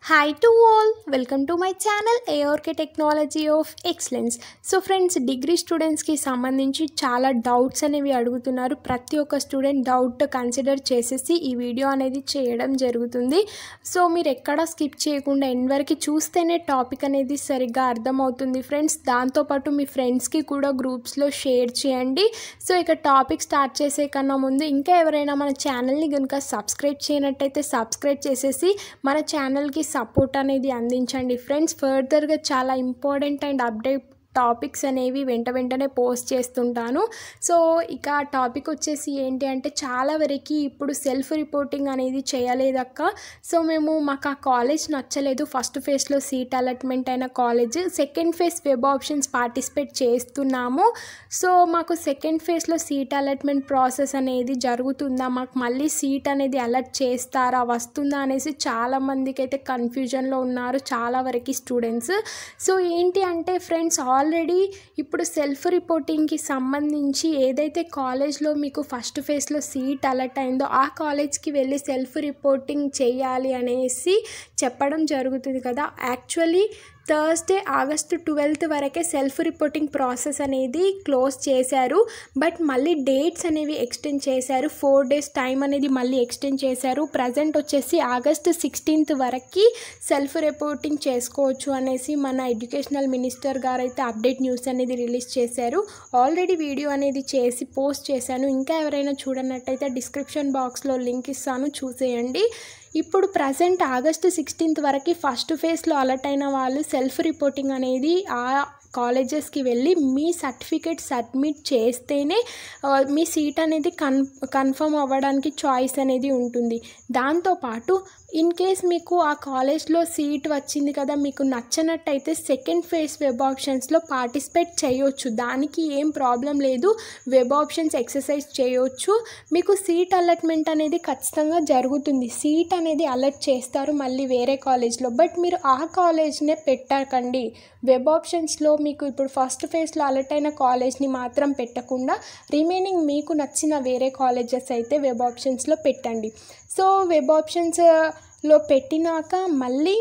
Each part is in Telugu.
hi to all welcome to my channel ARK technology of excellence so friends degree స్టూడెంట్స్కి సంబంధించి చాలా డౌట్స్ అనేవి అడుగుతున్నారు ప్రతి ఒక్క స్టూడెంట్ డౌట్ కన్సిడర్ చేసేసి ఈ వీడియో అనేది చేయడం జరుగుతుంది సో మీరు ఎక్కడ స్కిప్ చేయకుండా ఎండ్ వరకు చూస్తేనే టాపిక్ అనేది సరిగ్గా అర్థమవుతుంది ఫ్రెండ్స్ దాంతోపాటు మీ ఫ్రెండ్స్కి కూడా గ్రూప్స్లో షేర్ చేయండి సో ఇక టాపిక్ స్టార్ట్ చేసే కన్నా ముందు ఇంకా ఎవరైనా మన ఛానల్ని కనుక సబ్స్క్రైబ్ చేయనట్టయితే సబ్స్క్రైబ్ చేసేసి మన ఛానల్కి సపోర్ట్ అనేది అందించండి ఫ్రెండ్స్ ఫర్దర్గా చాలా ఇంపార్టెంట్ అండ్ అప్డేట్ టాపిక్స్ అనేవి వెంట వెంటనే పోస్ట్ చేస్తుంటాను సో ఇక టాపిక్ వచ్చేసి ఏంటి అంటే చాలా వరకు ఇప్పుడు సెల్ఫ్ రిపోర్టింగ్ అనేది చేయలేదక్క సో మేము మాకు ఆ కాలేజ్ నచ్చలేదు ఫస్ట్ ఫేజ్లో సీట్ అలాట్మెంట్ అయిన college second phase web options participate చేస్తున్నాము సో మాకు సెకండ్ ఫేజ్లో సీట్ అలాట్మెంట్ ప్రాసెస్ అనేది జరుగుతుందా మాకు మళ్ళీ సీట్ అనేది అలర్ట్ చేస్తారా వస్తుందా అనేసి చాలా మందికి అయితే కన్ఫ్యూజన్లో ఉన్నారు చాలా వరకు స్టూడెంట్స్ సో ఏంటి అంటే ఫ్రెండ్స్ ఆల్రెడీ ఇప్పుడు సెల్ఫ్ రిపోర్టింగ్కి సంబంధించి ఏదైతే కాలేజ్లో మీకు ఫస్ట్ ఫేజ్లో సీట్ అలర్ట్ అయిందో ఆ కాలేజ్కి వెళ్ళి సెల్ఫ్ రిపోర్టింగ్ చేయాలి అనేసి చెప్పడం జరుగుతుంది కదా యాక్చువల్లీ థర్స్డే ఆగస్టు ట్వెల్త్ వరకే సెల్ఫ్ రిపోర్టింగ్ ప్రాసెస్ అనేది క్లోజ్ చేశారు బట్ మళ్ళీ డేట్స్ అనేవి ఎక్స్టెండ్ చేశారు ఫోర్ డేస్ టైం అనేది మళ్ళీ ఎక్స్టెండ్ చేశారు ప్రజెంట్ వచ్చేసి ఆగస్ట్ సిక్స్టీన్త్ వరకు సెల్ఫ్ రిపోర్టింగ్ చేసుకోవచ్చు అనేసి మన ఎడ్యుకేషనల్ మినిస్టర్ గారు అయితే అప్డేట్ న్యూస్ అనేది రిలీజ్ చేశారు ఆల్రెడీ వీడియో అనేది చేసి పోస్ట్ చేశాను ఇంకా ఎవరైనా చూడనట్టయితే డిస్క్రిప్షన్ బాక్స్లో లింక్ ఇస్తాను చూసేయండి ఇప్పుడు ప్రజెంట్ ఆగస్టు సిక్స్టీన్త్ వరకు ఫస్ట్ ఫేజ్లో అలర్ట్ అయిన వాళ్ళు సెల్ఫ్ రిపోర్టింగ్ అనేది ఆ కాలేజెస్కి వెళ్ళి మీ సర్టిఫికేట్ సబ్మిట్ చేస్తేనే మీ సీట్ అనేది కన్ కన్ఫర్మ్ అవ్వడానికి చాయిస్ అనేది ఉంటుంది దాంతోపాటు ఇన్ కేస్ మీకు ఆ కాలేజ్లో సీట్ వచ్చింది కదా మీకు నచ్చనట్టయితే సెకండ్ ఫేజ్ వెబ్ ఆప్షన్స్లో పార్టిసిపేట్ చేయొచ్చు దానికి ఏం ప్రాబ్లం లేదు వెబ్ ఆప్షన్స్ ఎక్సర్సైజ్ చేయొచ్చు మీకు సీట్ అలాట్మెంట్ అనేది ఖచ్చితంగా జరుగుతుంది సీట్ అనేది అలర్ట్ చేస్తారు మళ్ళీ వేరే కాలేజ్లో బట్ మీరు ఆ కాలేజ్నే పెట్టకండి వెబ్ ఆప్షన్స్లో మీకు ఇప్పుడు ఫస్ట్ ఫేజ్లో అలర్ట్ అయిన కాలేజ్ని మాత్రం పెట్టకుండా రిమైనింగ్ మీకు నచ్చిన వేరే కాలేజెస్ అయితే వెబ్ ఆప్షన్స్లో పెట్టండి సో వెబ్ ఆప్షన్స్లో పెట్టినాక మళ్ళీ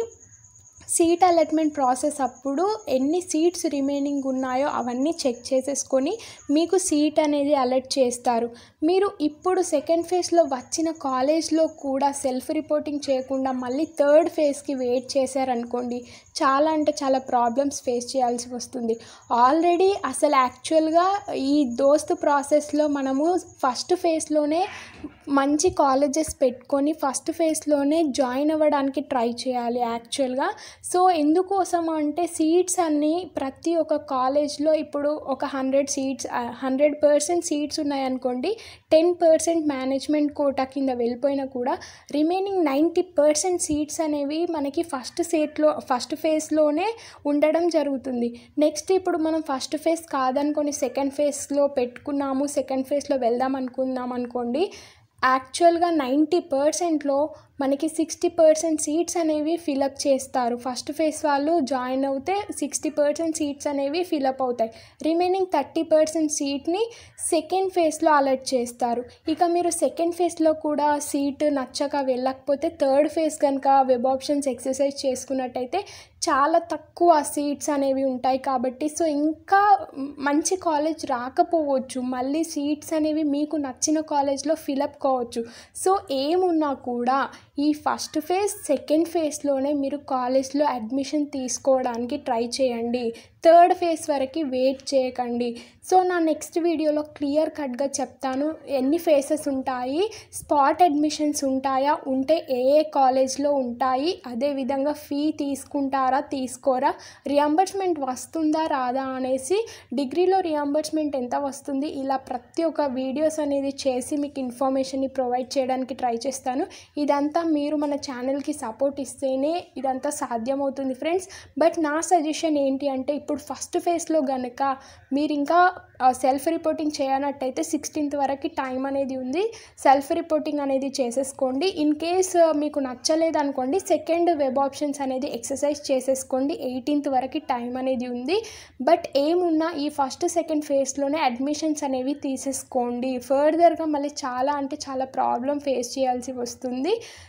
సీట్ అలాట్మెంట్ ప్రాసెస్ అప్పుడు ఎన్ని సీట్స్ రిమైనింగ్ ఉన్నాయో అవన్నీ చెక్ చేసేసుకొని మీకు సీట్ అనేది అలర్ట్ చేస్తారు మీరు ఇప్పుడు సెకండ్ ఫేజ్లో వచ్చిన కాలేజ్లో కూడా సెల్ఫ్ రిపోర్టింగ్ చేయకుండా మళ్ళీ థర్డ్ ఫేజ్కి వెయిట్ చేశారనుకోండి చాలా అంటే చాలా ప్రాబ్లమ్స్ ఫేస్ చేయాల్సి వస్తుంది ఆల్రెడీ అసలు యాక్చువల్గా ఈ దోస్త్ ప్రాసెస్లో మనము ఫస్ట్ ఫేజ్లోనే మంచి కాలేజెస్ పెట్టుకొని ఫస్ట్ ఫేజ్లోనే జాయిన్ అవ్వడానికి ట్రై చేయాలి యాక్చువల్గా సో ఎందుకోసం అంటే సీట్స్ అన్నీ ప్రతి ఒక్క కాలేజ్లో ఇప్పుడు ఒక hundred seats hundred percent seats ఉన్నాయనుకోండి టెన్ పర్సెంట్ మేనేజ్మెంట్ కోటా కింద వెళ్ళిపోయినా కూడా రిమైనింగ్ నైంటీ పర్సెంట్ సీట్స్ అనేవి మనకి ఫస్ట్ సేట్లో ఫస్ట్ ఫేజ్లోనే ఉండడం జరుగుతుంది నెక్స్ట్ ఇప్పుడు మనం ఫస్ట్ ఫేజ్ కాదనుకొని సెకండ్ ఫేజ్లో పెట్టుకున్నాము సెకండ్ ఫేజ్లో వెళ్దాం అనుకుందాం అనుకోండి యాక్చువల్గా నైంటీ పర్సెంట్లో మనకి సిక్స్టీ పర్సెంట్ సీట్స్ అనేవి ఫిలప్ చేస్తారు ఫస్ట్ ఫేజ్ వాళ్ళు జాయిన్ అవుతే సిక్స్టీ పర్సెంట్ సీట్స్ అనేవి ఫిలప్ అవుతాయి రిమైనింగ్ థర్టీ పర్సెంట్ సీట్ని సెకండ్ ఫేజ్లో అలర్ట్ చేస్తారు ఇక మీరు సెకండ్ ఫేజ్లో కూడా సీట్ నచ్చక వెళ్ళకపోతే థర్డ్ ఫేజ్ కనుక వెబ్ ఆప్షన్స్ ఎక్సర్సైజ్ చేసుకున్నట్టయితే చాలా తక్కువ సీట్స్ అనేవి ఉంటాయి కాబట్టి సో ఇంకా మంచి కాలేజ్ రాకపోవచ్చు మళ్ళీ సీట్స్ అనేవి మీకు నచ్చిన కాలేజ్లో ఫిలప్ కావచ్చు సో ఏమున్నా కూడా ఈ ఫస్ట్ ఫేజ్ సెకండ్ ఫేజ్లోనే మీరు కాలేజ్లో అడ్మిషన్ తీసుకోవడానికి ట్రై చేయండి థర్డ్ ఫేజ్ వరకు వెయిట్ చేయకండి సో నా నెక్స్ట్ వీడియోలో క్లియర్ కట్గా చెప్తాను ఎన్ని ఫేసెస్ ఉంటాయి స్పాట్ అడ్మిషన్స్ ఉంటాయా ఉంటే ఏ ఏ కాలేజ్లో ఉంటాయి అదేవిధంగా ఫీ తీసుకుంటారా తీసుకోరా రియంబర్స్మెంట్ వస్తుందా రాదా అనేసి డిగ్రీలో రియంబర్స్మెంట్ ఎంత వస్తుంది ఇలా ప్రతి ఒక్క వీడియోస్ అనేది చేసి మీకు ఇన్ఫర్మేషన్ని ప్రొవైడ్ చేయడానికి ట్రై చేస్తాను ఇదంతా మీరు మన ఛానల్కి సపోర్ట్ ఇస్తేనే ఇదంతా సాధ్యమవుతుంది ఫ్రెండ్స్ బట్ నా సజెషన్ ఏంటి అంటే ఇప్పుడు ఫస్ట్ ఫేజ్లో కనుక మీరు ఇంకా సెల్ఫ్ రిపోర్టింగ్ చేయనట్టయితే సిక్స్టీన్త్ వరకు టైం అనేది ఉంది సెల్ఫ్ రిపోర్టింగ్ అనేది చేసేసుకోండి ఇన్ కేస్ మీకు నచ్చలేదు అనుకోండి సెకండ్ వెబ్ ఆప్షన్స్ అనేది ఎక్సర్సైజ్ చేసేసుకోండి ఎయిటీన్త్ వరకు టైం అనేది ఉంది బట్ ఏమున్నా ఈ ఫస్ట్ సెకండ్ ఫేజ్లోనే అడ్మిషన్స్ అనేవి తీసేసుకోండి ఫర్దర్గా మళ్ళీ చాలా అంటే చాలా ప్రాబ్లం ఫేస్ చేయాల్సి వస్తుంది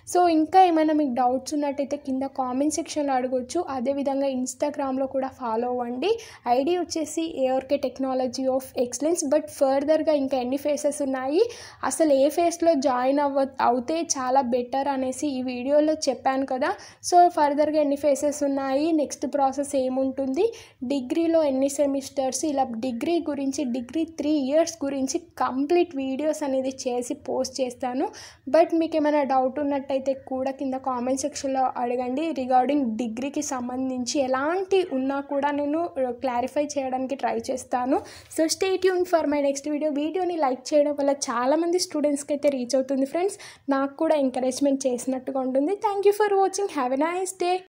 సో ఇంకా ఏమైనా మీకు డౌట్స్ ఉన్నట్టయితే కింద కామెంట్ సెక్షన్లో అడగొచ్చు అదేవిధంగా ఇన్స్టాగ్రామ్లో కూడా ఫాలో అవ్వండి ఐడి వచ్చేసి ARK technology of excellence but ఫర్దర్గా ఇంకా ఎన్ని ఫేసెస్ ఉన్నాయి అసలు ఏ ఫేస్లో జాయిన్ అవ్వ అవుతే చాలా బెటర్ అనేసి ఈ వీడియోలో చెప్పాను కదా సో ఫర్దర్గా ఎన్ని ఫేసెస్ ఉన్నాయి నెక్స్ట్ ప్రాసెస్ ఏముంటుంది డిగ్రీలో ఎన్ని సెమిస్టర్స్ ఇలా డిగ్రీ గురించి డిగ్రీ త్రీ ఇయర్స్ గురించి కంప్లీట్ వీడియోస్ అనేది చేసి పోస్ట్ చేస్తాను బట్ మీకు ఏమైనా డౌట్ ఉన్నట్టయితే కూడా కింద కామెంట్ సెక్షన్లో అడగండి రిగార్డింగ్ డిగ్రీకి సంబంధించి ఎలాంటి ఉన్నా కూడా నేను క్లారిఫై చేయడానికి ట్రై చేస్తాను so stay tuned for my next video వీడియోని లైక్ చేయడం వల్ల చాలామంది స్టూడెంట్స్కి అయితే రీచ్ అవుతుంది ఫ్రెండ్స్ నాకు కూడా ఎంకరేజ్మెంట్ చేసినట్టుగా ఉంటుంది thank you for watching have a nice day